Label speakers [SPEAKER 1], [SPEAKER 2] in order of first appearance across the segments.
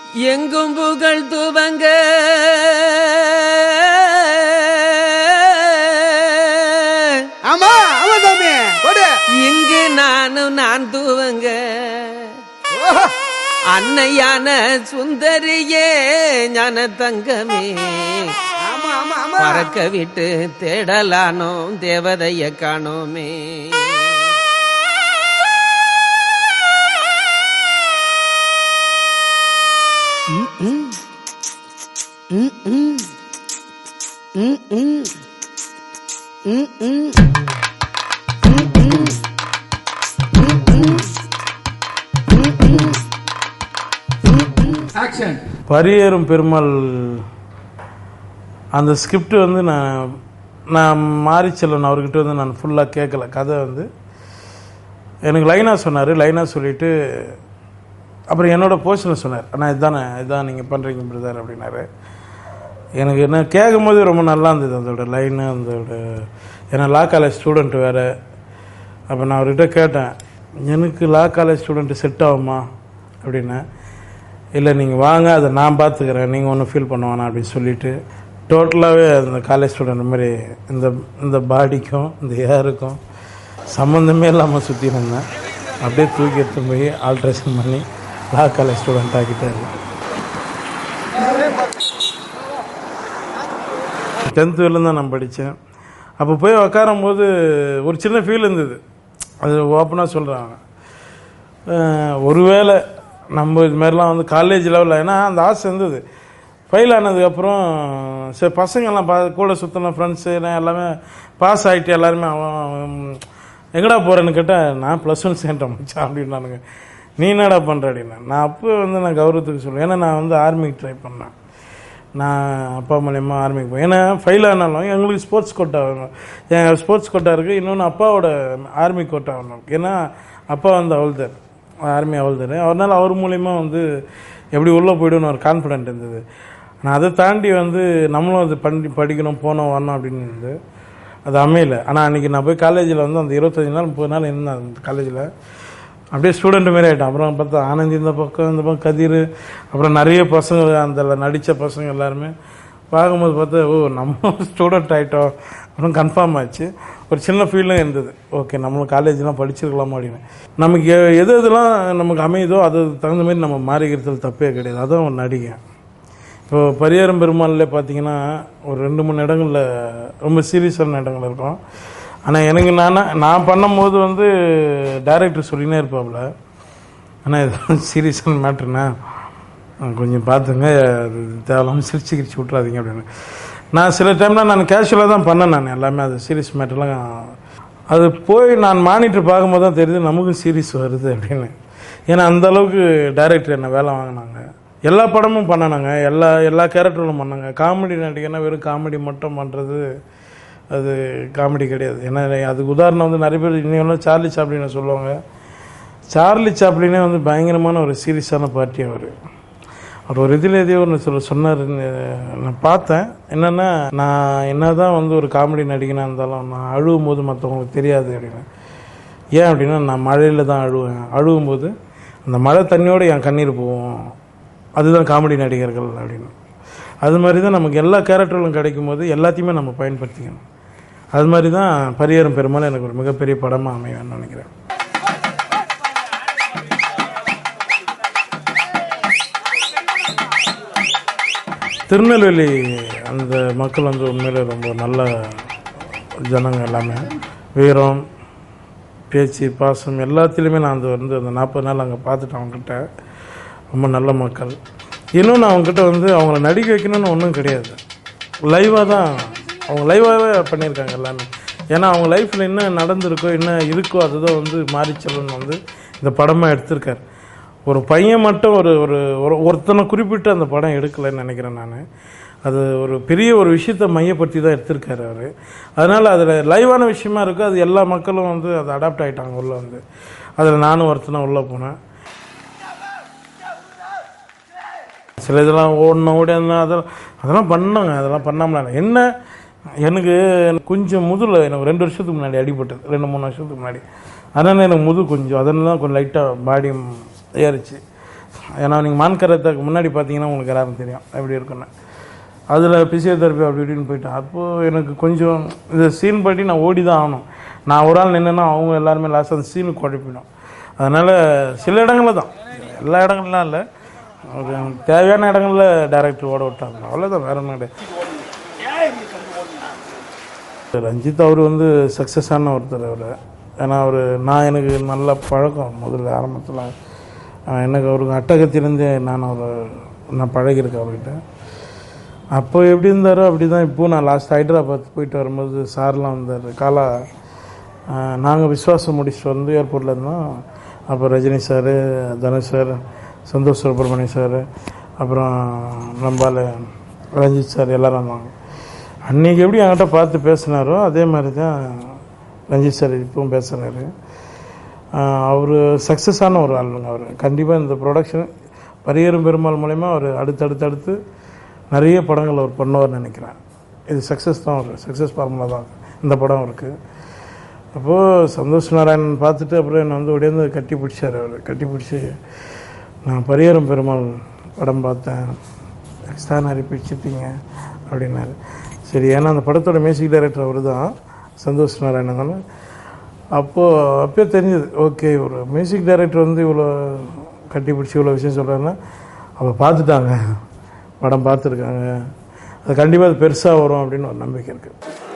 [SPEAKER 1] எங்கும் புகழ் துவங்க
[SPEAKER 2] ஆமா ஆமா சாமி கொடு
[SPEAKER 1] இங்கு நானும் நான் துவங்க
[SPEAKER 2] ஓஹோ.
[SPEAKER 1] அன்னையான சுந்தரியே ஞான தங்கமே
[SPEAKER 2] ஆமா ஆமா ஆமா
[SPEAKER 1] பறக்க விட்டு தேடலானோ தேவதைய காணோமே
[SPEAKER 3] பரியேறும் பெருமாள் அந்த ஸ்கிரிப்ட் வந்து நான் நான் மாரிச்செல்வன் அவர்கிட்ட வந்து நான் ஃபுல்லாக கேட்கல கதை வந்து எனக்கு லைனாக சொன்னார் லைனாக சொல்லிவிட்டு அப்புறம் என்னோட போர்ஷனில் சொன்னார் அண்ணா இதுதானே இதுதான் நீங்கள் பண்ணுறீங்க பிரதர் அப்படின்னாரு எனக்கு என்ன கேட்கும் போது ரொம்ப நல்லா இருந்தது அதோட லைனு அதோட ஏன்னா லா காலேஜ் ஸ்டூடெண்ட் வேறு அப்போ நான் அவர்கிட்ட கேட்டேன் எனக்கு லா காலேஜ் ஸ்டூடெண்ட்டு செட் ஆகுமா அப்படின்னேன் இல்லை நீங்கள் வாங்க அதை நான் பார்த்துக்கிறேன் நீங்கள் ஒன்றும் ஃபீல் பண்ண வேணாம் அப்படின்னு சொல்லிட்டு டோட்டலாகவே அந்த காலேஜ் ஸ்டூடெண்ட் மாதிரி இந்த இந்த பாடிக்கும் இந்த ஏருக்கும் சம்மந்தமே இல்லாமல் சுற்றி இருந்தேன் அப்படியே தூக்கி எடுத்து போய் ஆல்ட்ரேஷன் பண்ணி லா காலேஜ் ஸ்டூடெண்ட் ஆக்கிட்டாரு டென்த்து வரலும் தான் நான் படித்தேன் அப்போ போய் உக்காரும் போது ஒரு சின்ன ஃபீல் இருந்தது அது ஓப்பனாக சொல்கிறாங்க ஒருவேளை நம்ம இது மாதிரிலாம் வந்து காலேஜ் லெவலில் ஏன்னா அந்த ஆசை இருந்தது ஃபெயில் ஆனதுக்கப்புறம் சரி பசங்கள்லாம் பா கூட சுற்றின ஃப்ரெண்ட்ஸு எல்லாமே பாஸ் ஆகிட்டு எல்லாருமே அவன் எங்கடா போகிறேன்னு கேட்டால் நான் ப்ளஸ் ஒன் சேர்ந்தேன் மச்சான் அப்படின்னானுங்க நீ என்னடா பண்ணுற அப்படின்னா நான் அப்போ வந்து நான் கௌரவத்துக்கு சொல்லுவேன் ஏன்னா நான் வந்து ஆர்மிக்கு ட்ரை பண்ணேன் நான் அப்பா மூலயமா ஆர்மிக்கு போய் ஏன்னா ஃபெயில் ஆனாலும் எங்களுக்கு ஸ்போர்ட்ஸ் கோட்டா வேணும் என் ஸ்போர்ட்ஸ் கோட்டா இருக்குது இன்னொன்று அப்பாவோட ஆர்மி கோட்டா வேணும் ஏன்னா அப்பா வந்து அவள்தார் ஆர்மி அவள்தார் அவரால் அவர் மூலயமா வந்து எப்படி உள்ளே போய்டுன்னு ஒரு கான்ஃபிடென்ட் இருந்தது ஆனால் அதை தாண்டி வந்து நம்மளும் அது பண்ணி படிக்கணும் போனோம் வரணும் அப்படின்னு இருந்தது அது அமையல ஆனால் அன்றைக்கி நான் போய் காலேஜில் வந்து அந்த இருபத்தஞ்சி நாள் முப்பது நாள் இருந்தேன் அந்த காலேஜில் அப்படியே ஸ்டூடெண்ட் மாரி ஆகிட்டேன் அப்புறம் பார்த்தா ஆனந்தி இந்த பக்கம் இந்த பக்கம் கதிர் அப்புறம் நிறைய பசங்க அந்த நடித்த பசங்க எல்லாருமே பார்க்கும்போது பார்த்தா ஓ நம்ம ஸ்டூடெண்ட் ஆகிட்டோம் அப்புறம் கன்ஃபார்ம் ஆச்சு ஒரு சின்ன ஃபீலும் இருந்தது ஓகே நம்மளும் காலேஜ்லாம் படிச்சிருக்கலாமா அப்படின்னு நமக்கு எ- எது எதுலாம் நமக்கு அமையுதோ அது தகுந்த மாதிரி நம்ம மாறிக்கிறதுல தப்பே கிடையாது அதான் ஒரு நடிகை இப்போ பரியாரம் பெருமாள்ல பார்த்தீங்கன்னா ஒரு ரெண்டு மூணு இடங்களில் ரொம்ப சீரியஸான இடங்கள் இருக்கும் ஆனால் எனக்கு நான் நான் பண்ணும்போது வந்து டைரக்டர் சொல்லினே இருப்பாப்புல ஆனால் இது சீரியஸான மேட்ருண்ணா கொஞ்சம் பார்த்துங்க அது தேவையில்லாமல் சிரிச்சு கிரிச்சு விட்றாதீங்க அப்படின்னு நான் சில டைம்லாம் நான் கேஷுவலாக தான் பண்ணேன் நான் எல்லாமே அது சீரியஸ் மேட்டர்லாம் அது போய் நான் மானிட்டர் பார்க்கும்போது தான் தெரியுது நமக்கும் சீரியஸ் வருது அப்படின்னு ஏன்னா அந்த அளவுக்கு டைரக்டர் என்ன வேலை வாங்கினாங்க எல்லா படமும் பண்ணனாங்க எல்லா எல்லா கேரக்டரும் பண்ணாங்க காமெடி நடிகர்னா வெறும் காமெடி மட்டும் பண்ணுறது அது காமெடி கிடையாது ஏன்னா அதுக்கு உதாரணம் வந்து நிறைய பேர் இன்னும் சார்லி சாப்ளினை சொல்லுவாங்க சார்லி சாப்ளினே வந்து பயங்கரமான ஒரு சீரியஸான பார்ட்டி அவர் அவர் ஒரு இதில் எதையோ ஒன்று சொல்ல சொன்னார் நான் பார்த்தேன் என்னென்னா நான் என்ன தான் வந்து ஒரு காமெடி நடிகனாக இருந்தாலும் நான் அழுவும் போது மற்றவங்களுக்கு தெரியாது அப்படின்னு ஏன் அப்படின்னா நான் மழையில் தான் அழுவேன் அழுவும் போது அந்த மழை தண்ணியோடு என் கண்ணீர் போகும் அதுதான் காமெடி நடிகர்கள் அப்படின்னு அது மாதிரி தான் நமக்கு எல்லா கேரக்டர்களும் கிடைக்கும் போது எல்லாத்தையுமே நம்ம பயன்படுத்திக்கணும் அது மாதிரி தான் பரியேறும் பெருமாள் எனக்கு ஒரு மிகப்பெரிய படமாக அமைவேன்னு நினைக்கிறேன் திருநெல்வேலி அந்த மக்கள் வந்து உண்மையிலே ரொம்ப நல்ல ஜனங்க எல்லாமே வீரம் பேச்சு பாசம் எல்லாத்துலேயுமே நான் அந்த வந்து அந்த நாற்பது நாள் அங்கே பார்த்துட்டேன் அவங்ககிட்ட ரொம்ப நல்ல மக்கள் இன்னொன்று அவங்ககிட்ட வந்து அவங்கள நடிக்க வைக்கணும்னு ஒன்றும் கிடையாது லைவாக தான் அவங்க லைவாகவே பண்ணியிருக்காங்க எல்லாமே ஏன்னா அவங்க லைஃப்பில் என்ன நடந்திருக்கோ என்ன இருக்கோ அதுதான் வந்து மாரிச்செல்வன் வந்து இந்த படமாக எடுத்திருக்காரு ஒரு பையன் மட்டும் ஒரு ஒரு ஒரு- ஒருத்தனை குறிப்பிட்டு அந்த படம் எடுக்கலைன்னு நினைக்கிறேன் நான் அது ஒரு பெரிய ஒரு விஷயத்தை மையப்படுத்தி தான் எடுத்திருக்காரு அவர் அதனால் அதில் லைவான விஷயமா இருக்குது அது எல்லா மக்களும் வந்து அதை அடாப்ட் ஆகிட்டாங்க உள்ளே வந்து அதில் நானும் ஒருத்தனை உள்ளே போனேன் சில இதெல்லாம் ஓடணும் ஓடினா அதெல்லாம் அதெல்லாம் பண்ணாங்க அதெல்லாம் பண்ணாமல இல்ல. என்ன எனக்கு கொஞ்சம் முதுல எனக்கு ரெண்டு வருஷத்துக்கு முன்னாடி அடிபட்டது ரெண்டு மூணு வருஷத்துக்கு முன்னாடி அதனால எனக்கு முது கொஞ்சம் அதனால தான் கொஞ்சம் லைட்டாக பாடி ஏறிச்சு ஏன்னா நீங்கள் மான்கரத்துக்கு முன்னாடி பார்த்தீங்கன்னா உங்களுக்கு எல்லாரும் தெரியும் எப்படி இருக்குன்னு அதில் பிசியோதெரப்பி அப்படி இப்படின்னு போயிட்டேன் அப்போது எனக்கு கொஞ்சம் இந்த சீன் படி நான் ஓடி தான் ஆகணும் நான் ஒரு ஆள் நின்றுனா அவங்க எல்லாருமே லாஸ்ட் அந்த சீனு குழப்பிடும் அதனால் சில இடங்களில் தான் எல்லா இடங்கள்லாம் இல்லை ஒரு தேவையான இடங்களில் டேரக்டர் ஓட விட்டாங்க அவ்வளோதான் வேற ஒன்றும் கிடையாது ரஞ்சித் அவர் வந்து சக்ஸஸான ஒருத்தர் அவர் ஏன்னா அவர் நான் எனக்கு நல்ல பழக்கம் முதல்ல ஆரம்பத்தில் எனக்கு அவருக்கு அட்டகத்திலேருந்தே நான் அவர் நான் பழகியிருக்கேன் அவர்கிட்ட அப்போ எப்படி இருந்தாரோ அப்படி தான் இப்போது நான் லாஸ்ட் ஹைதராபாத் போயிட்டு வரும்போது சார்லாம் வந்தார் காலா நாங்கள் விஸ்வாசம் முடிச்சுட்டு வந்து ஏர்போர்ட்டில் இருந்தோம் அப்போ Rajini sir Dhanush sir Santhosh Subramaniam sir அப்புறம் நம்பால் ரஞ்சித் சார் எல்லாரும் வந்தாங்க அன்றைக்கி எப்படி என்கிட்ட பார்த்து பேசினாரோ அதே மாதிரி தான் ரஞ்சித் சார் இப்பவும் பேசுகிறாரு அவர் சக்ஸஸான ஒரு ஆளுங்க அவர் கண்டிப்பாக இந்த ப்ரொடக்ஷன் பரியரும் பெருமாள் மூலயமா அவர் அடுத்தடுத்து அடுத்து நிறைய படங்கள் அவர் பண்ணுவார்னு நினைக்கிறேன் இது சக்ஸஸ் தான் ஒரு சக்ஸஸ் ஃபார்முலா தான் இந்த படம் இருக்குது அப்போது சந்தோஷ் நாராயணன் பார்த்துட்டு அப்புறம் என்னை வந்து உடையந்து கட்டி பிடிச்சார் அவர் கட்டி பிடிச்சி நான் பரியரும் பெருமாள் படம் பார்த்தேன் எக்ஸ்ட்ரானரி பிடிச்சிட்டீங்க அப்படின்னாரு சரி ஏன்னா அந்த படத்தோட மியூசிக் டைரக்டர் அவர் தான் சந்தோஷ் நாராயணன் தானே அப்போது அப்பயே தெரிஞ்சது ஓகே ஒரு மியூசிக் டைரக்டர் வந்து இவ்வளோ கட்டி பிடிச்சி இவ்வளோ விஷயம் சொல்கிறாருன்னா அவள் பார்த்துட்டாங்க படம் பார்த்துருக்காங்க அது கண்டிப்பாக அது பெருசாக வரும் அப்படின்னு ஒரு நம்பிக்கை இருக்குது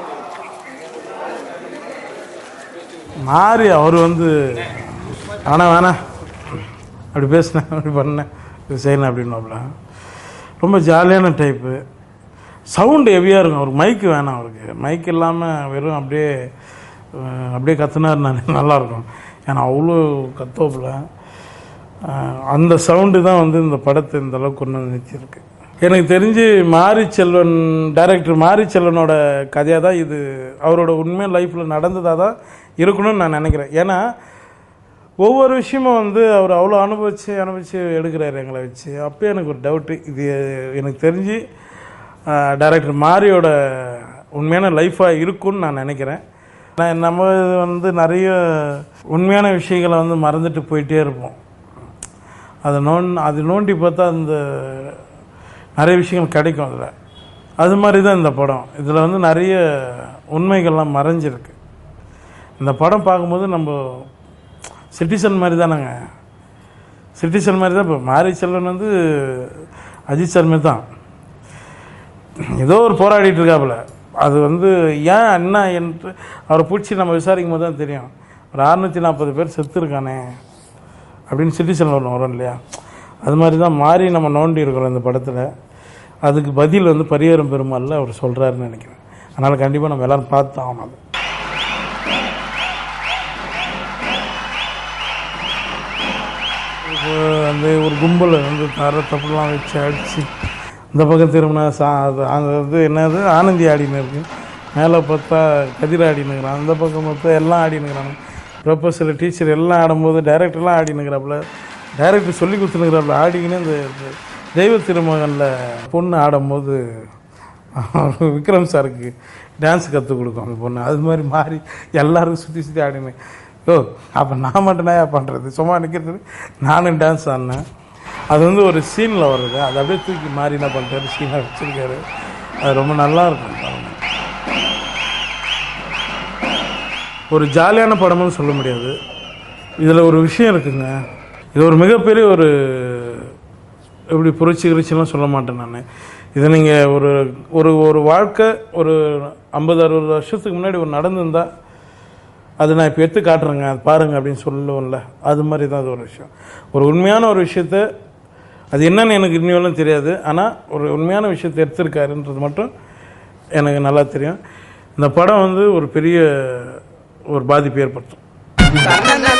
[SPEAKER 3] மாறி அவர் வந்து ஆனால் வேணாம் அப்படி பேசினேன் அப்படி பண்ணேன் இது செய்யணும் அப்படின்னாப்புல ரொம்ப ஜாலியான டைப்பு சவுண்டு ஹெவியாக இருக்கும் அவருக்கு மைக்கு வேணாம் அவருக்கு மைக் இல்லாமல் வெறும் அப்படியே அஹ், அப்படியே கத்துனார் நான் நல்லாயிருக்கும் ஏன்னா அவ்வளோ கத்தோப்பில் அந்த சவுண்டு தான் வந்து இந்த படத்தை இந்த அளவுக்கு கொண்டு வந்து நிறுத்தியிருக்கு எனக்கு தெரிஞ்சு மாரி செல்வன் டைரக்டர் மாரி செல்வனோட கதையாக தான் இது அவரோட உண்மை லைஃப்பில் நடந்ததாக தான் இருக்கணும்னு நான் நினைக்கிறேன் ஏன்னா ஒவ்வொரு விஷயமும் வந்து அவர் அவ்வளோ அனுபவித்து அனுபவித்து எடுக்கிறாரு எங்களை வச்சு அப்போ எனக்கு ஒரு டவுட்டு இது எனக்கு தெரிஞ்சு டைரக்டர் மாரியோட உண்மையான லைஃபாக இருக்கும்னு நான் நினைக்கிறேன் நான் நம்ம வந்து நிறைய உண்மையான விஷயங்களை வந்து மறந்துட்டு போயிட்டே இருப்போம் அதை நோன் அது நோண்டி பார்த்தா அந்த நிறைய விஷயங்கள் கிடைக்கும் அதில் அது மாதிரி தான் இந்த படம் இதில் வந்து நிறைய உண்மைகள்லாம் மறைஞ்சிருக்கு இந்த படம் பார்க்கும்போது நம்ம சிட்டிசன் மாதிரி தானேங்க சிட்டிசன் மாதிரி தான் இப்போ மாரி செல்வன் வந்து அஜித் சார் மாதிரி தான் ஏதோ ஒரு போராடிட்டு இருக்காப்புல அது வந்து ஏன் என்ன என்று அவரை பிடிச்சி நம்ம விசாரிக்கும் போது தான் தெரியும் ஒரு அறுநூற்றி நாற்பது பேர் செத்துருக்கானே அப்படின்னு சிட்டிசனில் ஒன்று வரும் இல்லையா அது மாதிரி தான் மாறி நம்ம நோண்டி இருக்கிறோம் இந்த படத்தில் அதுக்கு பதில் வந்து பரிகாரம் பெருமாள்ல அவர் சொல்கிறாருன்னு நினைக்கிறேன் அதனால் கண்டிப்பாக நம்ம எல்லோரும் பார்த்து ஆகணும் அது இப்போ அந்த ஒரு கும்பல் வந்து தர தப்புலாம் வச்சு அடித்து இந்த பக்கம் திரும்பினா சா அது அங்கே வந்து என்னது ஆனந்தி ஆடின்னு இருக்கு மேலே பார்த்தா கதிர் ஆடினுக்கிறான் அந்த பக்கம் பார்த்தா எல்லாம் ஆடினுக்கிறாங்க ப்ரொஃபஸர் டீச்சர் எல்லாம் ஆடும்போது டைரக்டர்லாம் ஆடினுக்கிறாப்புல டைரக்டர் சொல்லி கொடுத்துனுக்கிறாப்புல ஆடிக்கினே இந்த இந்த தெய்வ திருமகனில் பொண்ணு ஆடும்போது விக்ரம் சாருக்கு டான்ஸ் கற்றுக் கொடுக்கும் அந்த பொண்ணு அது மாதிரி மாறி எல்லாருக்கும் சுற்றி சுற்றி ஆடினேன் ஓ அப்போ நான் மட்டும் நான் பண்ணுறது சும்மா நிற்கிறது நானும் டான்ஸ் ஆடினேன் அது வந்து ஒரு சீனில் வருது அதை அப்படியே தூக்கி மாறி என்ன பண்ணிட்டாரு சீனாக வச்சிருக்காரு அது ரொம்ப நல்லா இருக்கும் பாருங்க. ஒரு ஜாலியான படம்னு சொல்ல முடியாது இதில் ஒரு விஷயம் இருக்குங்க இது ஒரு மிகப்பெரிய ஒரு எப்படி புரட்சி கிரிச்சிலாம் சொல்ல மாட்டேன் நான் இதை நீங்கள் ஒரு ஒரு ஒரு வாழ்க்கை ஒரு ஐம்பது அறுபது வருஷத்துக்கு முன்னாடி ஒரு நடந்திருந்தா அது நான் இப்போ எடுத்து காட்டுறேங்க அது பாருங்க அப்படின்னு சொல்லுவோம்ல அது மாதிரி தான் அது ஒரு விஷயம் ஒரு உண்மையான ஒரு விஷயத்த அது என்னன்னு எனக்கு இன்னும் தெரியாது ஆனால் ஒரு உண்மையான விஷயத்தை எடுத்திருக்காருன்றது மட்டும் எனக்கு நல்லா தெரியும் இந்த படம் வந்து ஒரு பெரிய ஒரு பாதிப்பு ஏற்படுத்தும்
[SPEAKER 1] தன்னன